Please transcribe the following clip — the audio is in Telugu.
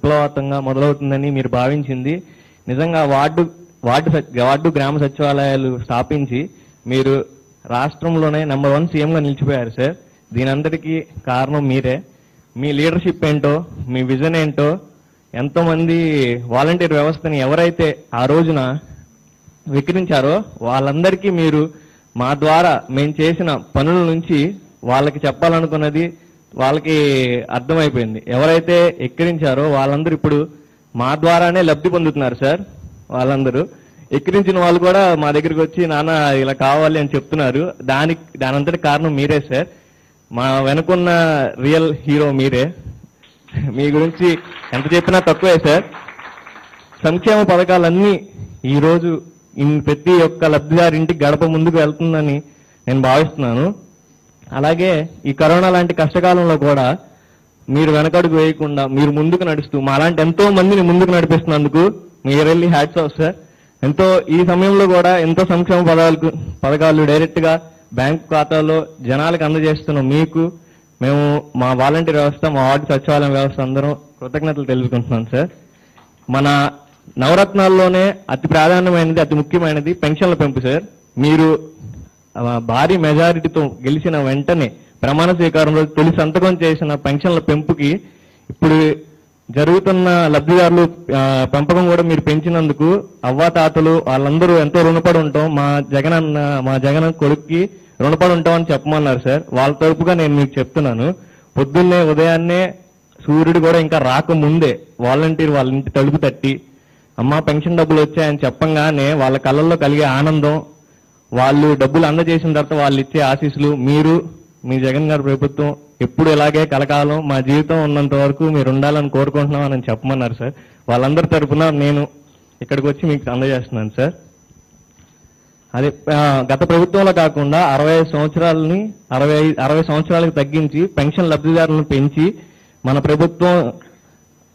విప్లవాత్మకంగా మొదలవుతుందని మీరు భావించింది నిజంగా వార్డు వార్డు సచ్- వార్డు గ్రామ సచివాలయాలు స్థాపించి మీరు రాష్ట్రంలోనే నెంబర్ వన్ సీఎంగా నిలిచిపోయారు సార్ దీనంతటికీ కారణం మీరే మీ లీడర్షిప్ ఏంటో మీ విజన్ ఏంటో ఎంతో మంది వాలంటీర్ వ్యవస్థని ఎవరైతే ఆ రోజున విక్రించారో వాళ్ళందరికీ మీరు మా ద్వారా మేము చేసిన పనుల నుంచి వాళ్ళకి చెప్పాలనుకున్నది వాళ్ళకి అర్థమైపోయింది ఎవరైతే ఎక్కిరించారో వాళ్ళందరూ ఇప్పుడు మా ద్వారానే లబ్ధి పొందుతున్నారు సార్ వాళ్ళందరూ ఎక్కిరించిన వాళ్ళు కూడా మా దగ్గరికి వచ్చి నాన్న ఇలా కావాలి అని చెప్తున్నారు దానికి దానంతటి కారణం మీరే సార్ మా వెనుకున్న రియల్ హీరో మీరే మీ గురించి ఎంత చెప్పినా తక్కువే సార్ సంక్షేమ పథకాలన్నీ ఈ రోజు ఇన్ ప్రతి ఒక్క లబ్ధిదారి ఇంటికి గడప ముందుకు వెళ్తుందని నేను భావిస్తున్నాను అలాగే ఈ కరోనా లాంటి కష్టకాలంలో కూడా మీరు వెనకడుగు వేయకుండా మీరు ముందుకు నడుస్తూ మా లాంటి ఎంతో మందిని ముందుకు నడిపిస్తున్నందుకు మీరు వెళ్ళి హ్యాట్స్ ఆఫ్ సార్ ఎంతో ఈ సమయంలో కూడా ఎంతో సంక్షేమ పదాలకు పథకాలు డైరెక్ట్ గా బ్యాంక్ ఖాతాలో జనాలకు అందజేస్తున్న మీకు మేము మా వాలంటీర్ వ్యవస్థ మా వార్డు సచివాలయం వ్యవస్థ అందరం కృతజ్ఞతలు తెలుసుకుంటున్నాం సార్ మన నవరత్నాల్లోనే అతి ప్రాధాన్యమైనది అతి ముఖ్యమైనది పెన్షన్ల పెంపు సార్ మీరు ఆ, భారీ మెజారిటీతో గెలిచిన వెంటనే ప్రమాణ స్వీకారంలో తొలి సంతకం చేసిన పెన్షన్ల పెంపుకి ఇప్పుడు జరుగుతున్న లబ్ధిదారులు ఆ, పెంపకం కూడా మీరు పెంచినందుకు అవ్వాతాతలు వాళ్ళందరూ ఎంతో రుణపడి ఉంటాం మా జగన్ అన్న మా జగన్ కొడుక్కి రుణపడి ఉంటామని చెప్పమన్నారు సార్ వాళ్ళ తరపుగా నేను మీకు చెప్తున్నాను పొద్దున్నే ఉదయాన్నే సూర్యుడు కూడా ఇంకా రాకముందే వాలంటీర్ వాళ్ళ ఇంటి తలుపు తట్టి అమ్మా పెన్షన్ డబ్బులు వచ్చాయని చెప్పంగానే వాళ్ళ కళ్ళల్లో కలిగే ఆనందం వాళ్ళు డబ్బులు అందజేసిన తర్వాత వాళ్ళు ఇచ్చే ఆశీస్సులు మీరు మీ జగన్ గారి ప్రభుత్వం ఎప్పుడు ఇలాగే కలకాలం మా జీవితం ఉన్నంత వరకు మీరు ఉండాలని కోరుకుంటున్నాం అని చెప్పమన్నారు సార్ వాళ్ళందరి తరపున నేను ఇక్కడికి వచ్చి మీకు అందజేస్తున్నాను సార్ అదే ఆ, గత ప్రభుత్వంలో కాకుండా అరవై ఐదు సంవత్సరాలని అరవై ఐ- అరవై సంవత్సరాలకు తగ్గించి పెన్షన్ లబ్ధిదారులను పెంచి మన ప్రభుత్వం